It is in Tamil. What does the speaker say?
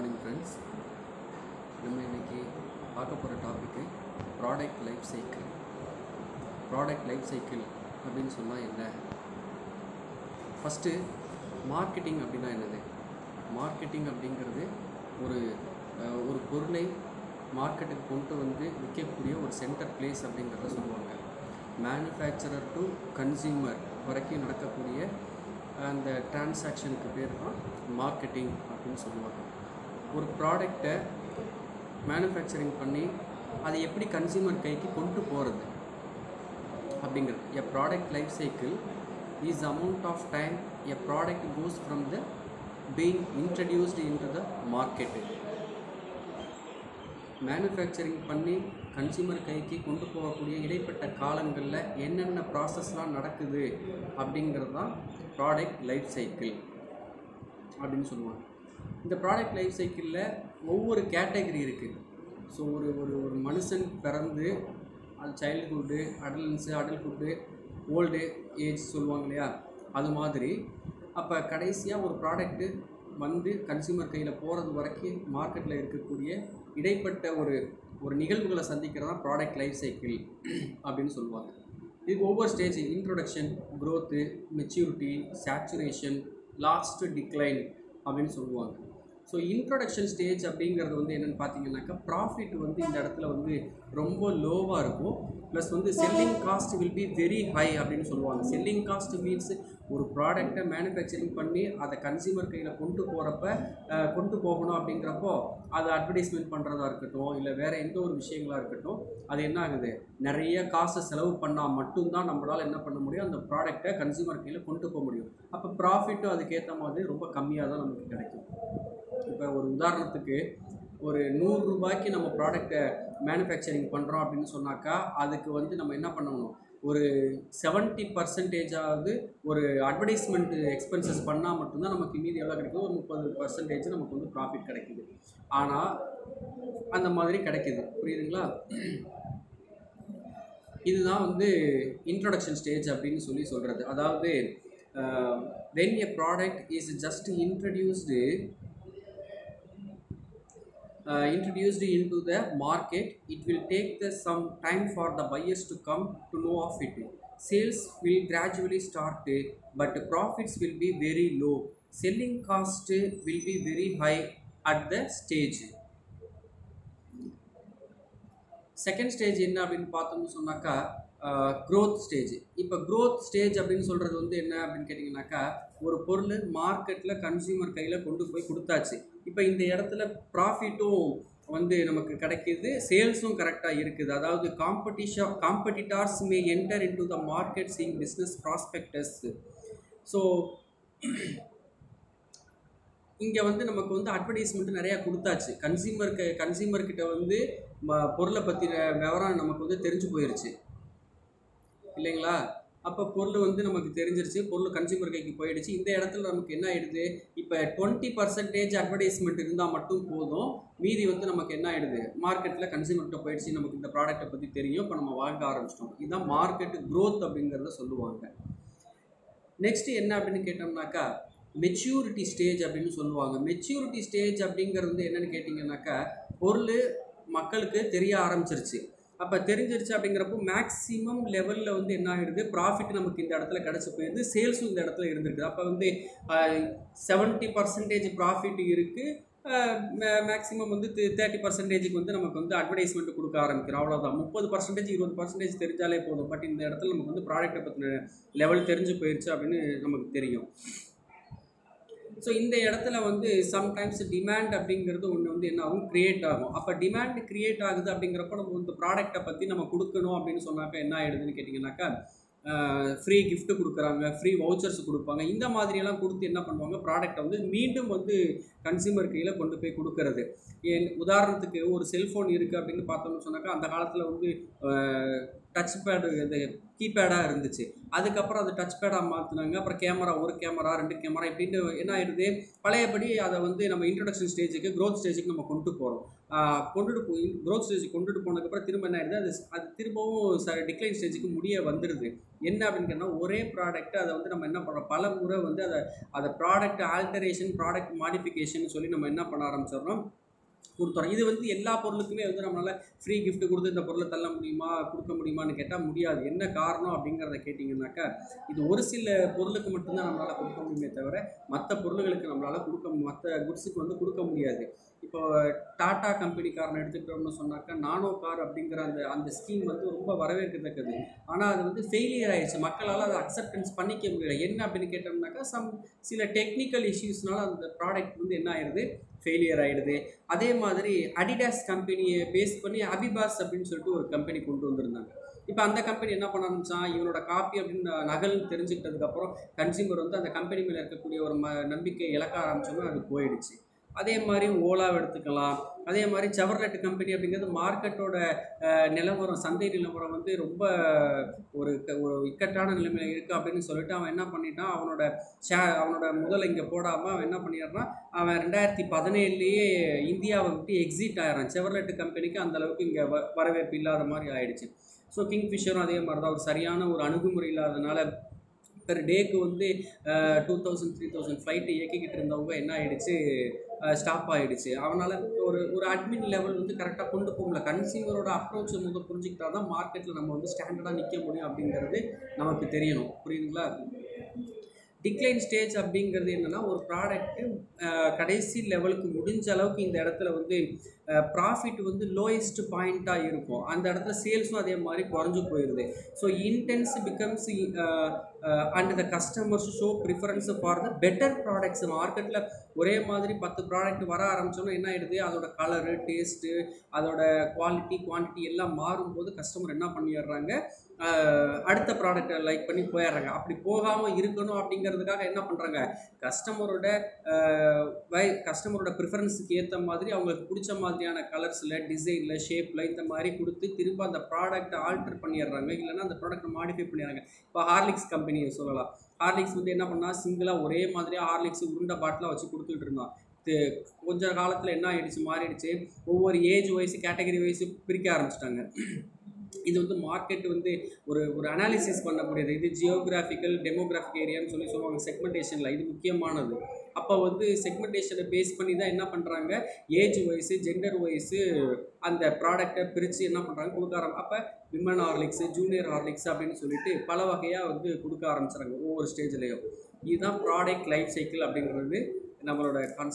மார்னிங் ஃப்ரெண்ட்ஸ் நம்ம இன்னைக்கு பார்க்க போகிற topic product life cycle product life cycle அப்படின்னு சொன்னால் என்ன ஃபஸ்ட்டு மார்க்கெட்டிங் அப்படின்னா என்னது மார்க்கெட்டிங் அப்படிங்கிறது ஒரு அஹ், ஒரு பொருளை மார்க்கெட்டுக்கு கொண்டு வந்து விற்கக்கூடிய ஒரு சென்டர் பிளேஸ் அப்படிங்கிறத சொல்லுவாங்க மேனுஃபேக்சரர் டு கன்சியூமர் வரைக்கும் நடக்கக்கூடிய அந்த டிரான்சாக்ஷனுக்கு பேர் தான் மார்க்கெட்டிங் அப்படின்னு சொல்லுவாங்க ஒரு ப்ராடக்டை மேனுஃபேக்சரிங் பண்ணி அதை எப்படி கன்சியூமர் கைக்கு கொண்டு போகிறது அப்படிங்கிறது a product life cycle is amount of time a product goes from the being introduced into the market manufacturing பண்ணி கன்சியூமர் கைக்கு கொண்டு போகக்கூடிய இடைப்பட்ட காலங்களில் என்னென்ன ப்ராசஸ்லாம் நடக்குது அப்படிங்கிறது தான் ப்ராடக்ட் லைஃப் சைக்கிள் அப்படின்னு சொல்லுவாங்க இந்த ப்ராடக்ட் லைஃப் சைக்கிளில் ஒவ்வொரு கேட்டகரி இருக்குது ஸோ ஒரு ஒரு ஒரு மனுஷன் பிறந்து அது childhood adolescence adulthood old age சொல்லுவாங்க இல்லையா அது மாதிரி அப்போ கடைசியாக ஒரு ப்ராடக்ட்டு வந்து கன்சியூமர் கையில் போகிறது வரைக்கும் மார்க்கெட்டில் இருக்கக்கூடிய இடைப்பட்ட ஒரு ஒரு நிகழ்வுகளை சந்திக்கிறது தான் ப்ராடக்ட் லைஃப் சைக்கிள் அப்படின்னு சொல்லுவாங்க இதுக்கு ஒவ்வொரு stage introduction growth maturity saturation last decline அப்படின்னு சொல்லுவாங்க ஸோ இன்ட்ரொடக்ஷன் ஸ்டேஜ் அப்படிங்கிறது வந்து என்னென்னு பார்த்தீங்கன்னாக்கா ப்ராஃபிட் வந்து இந்த இடத்துல வந்து ரொம்ப லோவாக இருக்கும் ப்ளஸ் வந்து selling cost will be very high அப்படின்னு சொல்லுவாங்க செல்லிங் காஸ்ட் மீன்ஸ் ஒரு ப்ராடக்டை மேனுஃபேக்சரிங் பண்ணி அதை கன்சியூமர் கையில் கொண்டு போகிறப்ப கொண்டு போகணும் அப்படிங்கிறப்போ அதை அட்வர்டைஸ்மெண்ட் பண்ணுறதா இருக்கட்டும் இல்லை வேறு எந்த ஒரு விஷயங்களாக இருக்கட்டும் அது என்ன ஆகுது நிறைய காசை செலவு பண்ணால் மட்டும்தான் நம்மளால் என்ன பண்ண முடியும் அந்த ப்ராடக்டை கன்சியூமர் கையில் கொண்டு போக முடியும் அப்போ ப்ராஃபிட்டும் அதுக்கேற்ற மாதிரி ரொம்ப கம்மியாக தான் நமக்கு கிடைக்கும் இப்போ ஒரு உதாரணத்துக்கு ஒரு நூறு ரூபாய்க்கு நம்ம ப்ராடக்டை மேனுஃபேக்சரிங் பண்ணுறோம் அப்படின்னு சொன்னாக்கா அதுக்கு வந்து நம்ம என்ன பண்ணணும் ஒரு செவன்ட்டி பர்சன்டேஜாவது ஒரு அட்வர்டைஸ்மெண்ட் எக்ஸ்பென்சஸ் பண்ணால் மட்டும்தான் நமக்கு மீதி எவ்வளோ கிடைக்கும் ஒரு முப்பது பர்சன்டேஜ் நமக்கு வந்து ப்ராஃபிட் கிடைக்குது ஆனால் அந்த மாதிரி கிடைக்குது புரியுதுங்களா இதுதான் வந்து இன்ட்ரொடக்ஷன் ஸ்டேஜ் அப்படின்னு சொல்லி சொல்கிறது அதாவது when a product is just introduced uh, introduced into the market it will take the some time for the buyers to come to know of it sales will gradually start uh, but profits will be very low selling cost uh, will be very high at the stage second stage என்ன அப்படின்னு பார்த்தோம்னு சொன்னாக்கா க்ரோத் ஸ்டேஜ் இப்போ க்ரோத் ஸ்டேஜ் அப்படின்னு சொல்கிறது வந்து என்ன அப்படின்னு கேட்டிங்கனாக்கா ஒரு பொருள் மார்க்கெட்டில் கன்சியூமர் கையில் கொண்டு போய் கொடுத்தாச்சு இப்போ இந்த இடத்துல ப்ராஃபிட்டும் வந்து நமக்கு கிடைக்கிது சேல்ஸும் கரெக்டாக இருக்குது அதாவது competition competitors may enter into the market seeing business prospectus so இங்கே வந்து நமக்கு வந்து அட்வர்டைஸ்மெண்ட் நிறையா கொடுத்தாச்சு கன்சியூமருக்கு கன்சியூமர்கிட்ட வந்து ம- பொருளை பற்றின விவரம் நமக்கு வந்து தெரிஞ்சு போயிருச்சு இல்லைங்களா அப்போ பொருள் வந்து நமக்கு தெரிஞ்சிருச்சு பொருள் கன்சியூமர் கைக்கு போயிடுச்சு இந்த இடத்துல நமக்கு என்ன ஆயிடுது இப்போ டுவெண்ட்டி பர்சன்டேஜ் அட்வர்டைஸ்மெண்ட் இருந்தால் மட்டும் போதும் மீதி வந்து நமக்கு என்ன ஆயிடுது மார்க்கெட்டில் கன்சியூமர்கிட்ட போயிடுச்சு நமக்கு இந்த ப்ராடக்ட்டை பற்றி தெரியும் இப்போ நம்ம வாங்க ஆரம்பிச்சிட்டோம் இதுதான் மார்க்கெட் growth அப்படிங்கிறத சொல்லுவாங்க நெக்ஸ்ட் என்ன அப்படின்னு கேட்டோம்னாக்கா மெச்சூரிட்டி ஸ்டேஜ் அப்படின்னு சொல்லுவாங்க மெச்சூரிட்டி ஸ்டேஜ் அப்படிங்கிறது வந்து என்னன்னு கேட்டிங்கனாக்கா பொருள் மக்களுக்கு தெரிய ஆரம்பிச்சிருச்சு அப்போ தெரிஞ்சிருச்சு அப்படிங்கிறப்போ மேக்ஸிமம் லெவலில் வந்து என்ன ஆகிடுது ப்ராஃபிட் நமக்கு இந்த இடத்துல கிடச்சி போயிடுது சேல்ஸும் இந்த இடத்துல இருந்திருக்குது அப்போ வந்து செவன்ட்டி பர்சன்டேஜ் ப்ராஃபிட் இருக்குது மேக்ஸிமம் வந்து தேர்ட்டி பர்சன்டேஜுக்கு வந்து நமக்கு வந்து அட்வர்டைஸ்மெண்ட் கொடுக்க ஆரம்பிக்கிறோம் அவ்வளோதான் முப்பது பர்சன்டேஜ் இருபது பர்சன்டேஜ் தெரிஞ்சாலே போதும் பட் இந்த இடத்துல நமக்கு வந்து ப்ராடக்ட்டை பற்றின லெவல் தெரிஞ்சு போயிடுச்சு அப்படின்னு நமக்கு தெரியும் ஸோ இந்த இடத்துல வந்து சம்டைம்ஸ் டிமாண்ட் அப்படிங்கிறது ஒன்று வந்து என்ன ஆகும் கிரியேட் ஆகும் அப்போ டிமாண்ட் கிரியேட் ஆகுது அப்படிங்கிறப்ப நம்ம இந்த ப்ராடக்ட்டை பற்றி நம்ம கொடுக்கணும் அப்படின்னு சொன்னாக்கா என்ன ஆயிடுதுன்னு கேட்டிங்கனாக்கா ஃப்ரீ gift கொடுக்குறாங்க ஃப்ரீ வவுச்சர்ஸ் கொடுப்பாங்க இந்த மாதிரியெல்லாம் கொடுத்து என்ன பண்ணுவாங்க ப்ராடக்ட்டை வந்து மீண்டும் வந்து கன்சியூமர் கையில் கொண்டு போய் கொடுக்கறது ஏன் உதாரணத்துக்கு ஒரு செல்ஃபோன் இருக்குது அப்படின்னு பார்த்தோம்னு சொன்னாக்கா அந்த காலத்தில் வந்து டச் பேடு இது கீபேடாக இருந்துச்சு அதுக்கப்புறம் அது டச் பேடாக மாற்றினாங்க அப்புறம் கேமரா ஒரு கேமரா ரெண்டு கேமரா இப்படின்னு என்ன ஆயிடுது பழையபடி அதை வந்து நம்ம இன்ட்ரடக்ஷன் ஸ்டேஜுக்கு க்ரோத் ஸ்டேஜுக்கு நம்ம கொண்டு போகிறோம் கொண்டுட்டு போய் க்ரோத் ஸ்டேஜுக்கு கொண்டுட்டு போனதுக்கப்புறம் திரும்ப என்ன ஆயிடுது அது அது திரும்பவும் ச டிக்ளைன் ஸ்டேஜுக்கு முடிய வந்துடுது என்ன அப்படின்னு கேட்டால் ஒரே ப்ராடக்ட் அதை வந்து நம்ம என்ன பண்ணுறோம் பல முறை வந்து அதை அதை ப்ராடக்ட் ஆல்டரேஷன் ப்ராடக்ட் மாடிஃபிகேஷன் சொல்லி நம்ம என்ன பண்ண ஆரம்பிச்சிடுறோம் கொடுத்துறோம் இது வந்து எல்லா பொருளுக்குமே வந்து நம்மளால் ஃப்ரீ gift கொடுத்து இந்த பொருளை தள்ள முடியுமா கொடுக்க முடியுமான்னு கேட்டால் முடியாது என்ன காரணம் அப்படிங்கிறத கேட்டிங்கன்னாக்கா இது ஒரு சில பொருளுக்கு மட்டும்தான் நம்மளால் கொடுக்க முடியுமே தவிர மற்ற பொருளுகளுக்கு நம்மளால் கொடுக்க மற்ற குட்ஸுக்கு வந்து கொடுக்க முடியாது இப்போ டாடா கம்பெனிக்காரன் எடுத்துக்கிட்டோம்னு சொன்னாக்கா நானோ கார் அப்படிங்கிற அந்த அந்த ஸ்கீம் வந்து ரொம்ப வரவேற்கத்தக்கது ஆனால் அது வந்து ஃபெயிலியர் ஆயிடுச்சு மக்களால் அதை அக்செப்டன்ஸ் பண்ணிக்க முடியல என்ன அப்படின்னு கேட்டோம்னாக்கா சம் சில டெக்னிக்கல் இஷ்யூஸ்னால அந்த ப்ராடக்ட் வந்து என்ன ஆயிடுது ஃபெயிலியர் ஆயிடுது அதே மாதிரி அடிடாஸ் கம்பெனியை பேஸ் பண்ணி அபிபாஸ் அப்படின்னு சொல்லிட்டு ஒரு கம்பெனி கொண்டு வந்திருந்தாங்க இப்போ அந்த கம்பெனி என்ன பண்ண ஆரம்பிச்சான் இவனோட காப்பி அப்படின்னு நகல் தெரிஞ்சுக்கிட்டதுக்கப்புறம் கன்சியூமர் வந்து அந்த கம்பெனி மேலே இருக்கக்கூடிய ஒரு ம நம்பிக்கை இழக்க ஆரம்பிச்சோன்னா அது போயிடுச்சு அதே மாதிரி ஓலாவை எடுத்துக்கலாம் அதே மாதிரி செவர்லெட் கம்பெனி அப்படிங்கிறது மார்க்கெட்டோட அஹ், நிலவரம் சந்தை நிலவரம் வந்து ரொம்ப ஒரு க- ஒரு இக்கட்டான நிலைமையில் இருக்குது அப்படின்னு சொல்லிட்டு அவன் என்ன பண்ணிட்டான் அவனோட ஷே அவனோட முதல்ல இங்கே போடாமல் அவன் என்ன பண்ணிடுறான் அவன் ரெண்டாயிரத்தி பதினேழுலேயே இந்தியாவை விட்டு எக்ஸிட் ஆயிடுறான் செவர்லெட் கம்பெனிக்கு அந்த அளவுக்கு இங்கே வ வரவேற்பு இல்லாத மாதிரி ஆயிடுச்சு ஸோ கிங்ஃபிஷரும் அதே மாதிரி தான் ஒரு சரியான ஒரு அணுகுமுறை இல்லாதனால பெர் டேக்கு வந்து two thousand three thousand flight இயக்கிக்கிட்டு இருந்தவங்க என்ன ஆயிடுச்சு ஸ்டாப் ஆயிடுச்சு அவனால் ஒரு ஒரு அட்மின் லெவல் வந்து கரெக்டாக கொண்டு போக முடியல கன்சியூமரோட அப்ரோச் முதல் புரிஞ்சுக்கிட்டா தான் மார்க்கெட்டில் நம்ம வந்து ஸ்டாண்டர்டாக நிற்க முடியும் அப்படிங்கிறது நமக்கு தெரியணும் புரியுதுங்களா டிக்ளைன் ஸ்டேஜ் அப்படிங்கிறது என்னென்னா ஒரு ப்ராடக்ட்டு கடைசி லெவலுக்கு முடிஞ்ச அளவுக்கு இந்த இடத்துல வந்து ப்ராஃபிட் வந்து லோயஸ்ட் பாயிண்ட்டாக இருக்கும் அந்த இடத்துல சேல்ஸும் அதே மாதிரி குறைஞ்சு போயிடுது so intense becomes and the customers show preference for the better products மார்க்கெட்டில் ஒரே மாதிரி பத்து ப்ராடக்ட் வர ஆரம்பிச்சோன்னா என்ன ஆயிடுது அதோட கலரு டேஸ்ட்டு அதோட குவாலிட்டி குவான்டிட்டி எல்லாம் மாறும்போது கஸ்டமர் என்ன பண்ணிடுறாங்க அஹ், அடுத்த ப்ராடக்ட்டை லைக் பண்ணி போயிடுறாங்க அப்படி போகாமல் இருக்கணும் அப்படிங்கிறதுக்காக என்ன பண்ணுறாங்க கஸ்டமரோட வை கஸ்டமரோட ப்ரிஃபரன்ஸுக்கு ஏற்ற மாதிரி அவங்களுக்கு பிடிச்ச மாதிரியான கலர்ஸில் டிசைனில் ஷேப்பில் இந்த மாதிரி கொடுத்து திரும்ப அந்த ப்ராடக்ட்டை ஆல்டர் பண்ணிடுறாங்க இல்லைன்னா அந்த ப்ராடக்ட்டை மாடிஃபை பண்ணிடுறாங்க இப்போ ஹார்லிக்ஸ் கம்பெனியை சொல்லலாம் ஹார்லிக்ஸ் வந்து என்ன பண்ணால் சிங்கிளாக ஒரே மாதிரியாக ஹார்லிக்ஸ் உருண்டை பாட்டிலாக வச்சு கொடுத்துட்டு இருந்தான் இது கொஞ்ச காலத்தில் என்ன ஆயிடுச்சு மாறிடுச்சு ஒவ்வொரு ஏஜ் வைஸ் கேட்டகரி வைஸ் பிரிக்க ஆரம்பிச்சிட்டாங்க இது வந்து மார்க்கெட் வந்து ஒரு ஒரு அனாலிசிஸ் பண்ணக்கூடியது இது ஜியோகிராஃபிக்கல் டெமோகிராஃபிக் ஏரியான்னு சொல்லி சொல்லுவாங்க செக்மெண்டேஷனில் இது முக்கியமானது அப்போ வந்து செக்மெண்டேஷனை பேஸ் பண்ணி தான் என்ன பண்ணுறாங்க ஏஜ் வைஸு ஜெண்டர் வைஸு அந்த ப்ராடக்டை பிரித்து என்ன பண்ணுறாங்க கொடுக்க ஆரம்பி அப்போ விமன் ஹார்லிக்ஸு ஜூனியர் ஹார்லிக்ஸ் அப்படின்னு சொல்லிட்டு பல வகையாக வந்து கொடுக்க ஆரம்பிச்சுறாங்க ஒவ்வொரு ஸ்டேஜ்லேயும் இதுதான் ப்ராடக்ட் லைஃப் சைக்கிள் அப்படிங்கிறது நம்மளோட கான்செப்ட்